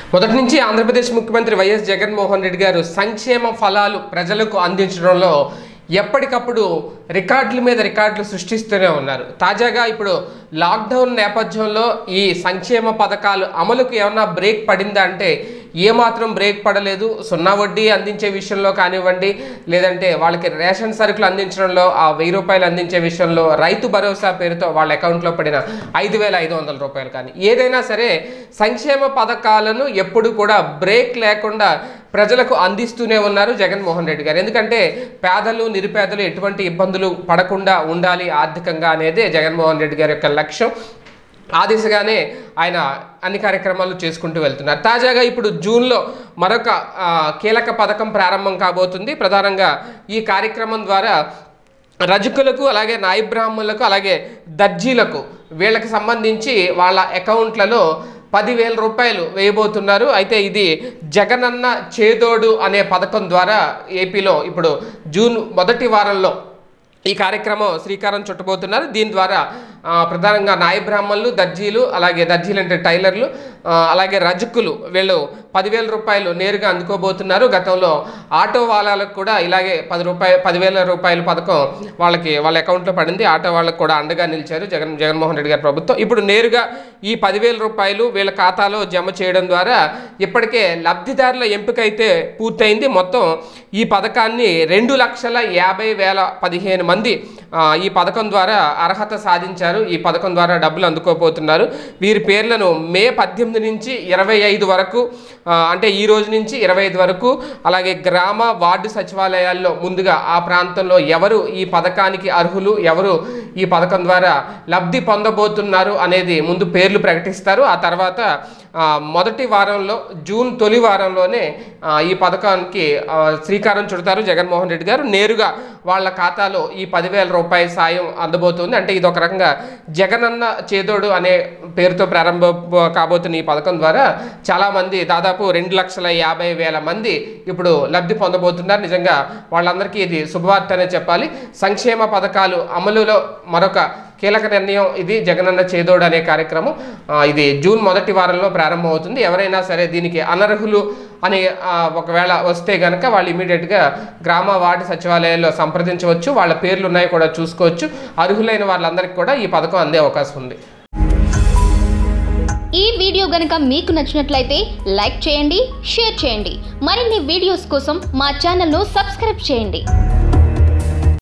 మొదటి నుంచి ఆంధ్రప్రదేశ్ ముఖ్యమంత్రి వైఎస్ జగన్మోహన్ రెడ్డి గారు సంక్షేమ ఫలాలు ప్రజలకు అందించడంలో ఎప్పటికప్పుడు రికార్డుల మీద రికార్డులు సృష్టిస్తూనే ఉన్నారు తాజాగా ఇప్పుడు లాక్డౌన్ నేపథ్యంలో ఈ సంక్షేమ పథకాలు అమలుకు ఏమన్నా బ్రేక్ పడిందా అంటే ఏమాత్రం బ్రేక్ పడలేదు సున్నా వడ్డీ అందించే విషయంలో కానివ్వండి లేదంటే వాళ్ళకి రేషన్ సరుకులు అందించడంలో ఆ వెయ్యి రూపాయలు అందించే విషయంలో రైతు భరోసా పేరుతో వాళ్ళ అకౌంట్లో పడిన ఐదు వేల ఐదు వందల రూపాయలు కానీ ఏదైనా సరే సంక్షేమ పథకాలను ఎప్పుడు కూడా బ్రేక్ లేకుండా ప్రజలకు అందిస్తూనే ఉన్నారు జగన్మోహన్ రెడ్డి గారు ఎందుకంటే పేదలు నిరుపేదలు ఎటువంటి ఇబ్బందులు పడకుండా ఉండాలి ఆర్థికంగా అనేదే జగన్మోహన్ రెడ్డి గారి యొక్క లక్ష్యం ఆ దిశగానే ఆయన అన్ని కార్యక్రమాలు చేసుకుంటూ వెళ్తున్నారు తాజాగా ఇప్పుడు జూన్లో మరొక ఆ, కీలక పథకం ప్రారంభం కాబోతుంది ప్రధానంగా ఈ కార్యక్రమం ద్వారా రజకులకు అలాగే నాయి బ్రాహ్మణులకు అలాగే దర్జీలకు వీళ్ళకి సంబంధించి వాళ్ళ అకౌంట్లలో పదివేల రూపాయలు వేయబోతున్నారు అయితే ఇది జగనన్న చేదోడు అనే పథకం ద్వారా ఏపీలో ఇప్పుడు జూన్ మొదటి వారంలో ఈ కార్యక్రమం శ్రీకారం చుట్టబోతున్నారు దీని ద్వారా ఆ, ప్రధానంగా నాయ బ్రాహ్మణులు దర్జీలు అలాగే దర్జీలు అంటే టైలర్లు ఆ, అలాగే రజకులు వీళ్ళు పదివేల రూపాయలు నేరుగా అందుకోబోతున్నారు గతంలో ఆటో వాళ్ళకు కూడా ఇలాగే పది రూపాయలు పదివేల రూపాయల పథకం వాళ్ళకి వాళ్ళ అకౌంట్లో పడింది ఆటో వాళ్ళకు కూడా అండగా నిలిచారు జగన్ జగన్మోహన్ రెడ్డి గారి ప్రభుత్వం ఇప్పుడు నేరుగా ఈ పదివేల రూపాయలు వీళ్ళ ఖాతాలో జమ చేయడం ద్వారా ఇప్పటికే లబ్ధిదారుల ఎంపిక అయితే పూర్తయింది మొత్తం ఈ పథకాన్ని రెండు లక్షల యాభై వేల పదిహేను మంది ఆ, ఈ పథకం ద్వారా అర్హత సాధించారు ఈ పథకం ద్వారా డబ్బులు అందుకోబోతున్నారు వీరి పేర్లను మే పద్దెనిమిది నుంచి ఇరవై ఐదు వరకు ఆ, అంటే ఈ రోజు నుంచి ఇరవై ఐదు వరకు అలాగే గ్రామ వార్డు సచివాలయాల్లో ముందుగా ఆ ప్రాంతంలో ఎవరు ఈ పథకానికి అర్హులు ఎవరు ఈ పథకం ద్వారా లబ్ధి పొందబోతున్నారు అనేది ముందు పేర్లు ప్రకటిస్తారు ఆ తర్వాత ఆ, మొదటి వారంలో జూన్ తొలి వారంలోనే ఆ, ఈ పథకానికి ఆ, శ్రీకారం చుడతారు జగన్మోహన్ రెడ్డి గారు నేరుగా వాళ్ళ ఖాతాలో ఈ పదివేల రూపాయల సాయం అందబోతుంది అంటే ఇది ఒక రకంగా జగనన్న చేదోడు అనే పేరుతో ప్రారంభ కాబోతున్న ఈ పథకం ద్వారా చాలామంది దాదాపు రెండు లక్షల యాభై వేల మంది ఇప్పుడు లబ్ధి పొందబోతున్నారు నిజంగా వాళ్ళందరికీ ఇది శుభవార్త అనే చెప్పాలి సంక్షేమ పథకాలు అమలులో మరొక కీలక నిర్ణయం ఇది జగనన్న చేదోడు అనే కార్యక్రమం ఆ, ఇది జూన్ మొదటి వారంలో ప్రారంభమవుతుంది ఎవరైనా సరే దీనికి అనర్హులు అని ఆ, ఒకవేళ వస్తే కనుక వాళ్ళు ఇమీడియట్గా గ్రామ వార్డు సచివాలయాల్లో సంప్రదించవచ్చు వాళ్ళ పేర్లు ఉన్నాయి కూడా చూసుకోవచ్చు అర్హులైన వాళ్ళందరికీ కూడా ఈ పథకం అందే అవకాశం ఉంది ఈ వీడియో గనుక మీకు నచ్చినట్లయితే లైక్ చేయండి షేర్ చేయండి మరిన్ని వీడియోస్ కోసం మా ఛానల్ను సబ్స్క్రైబ్ చేయండి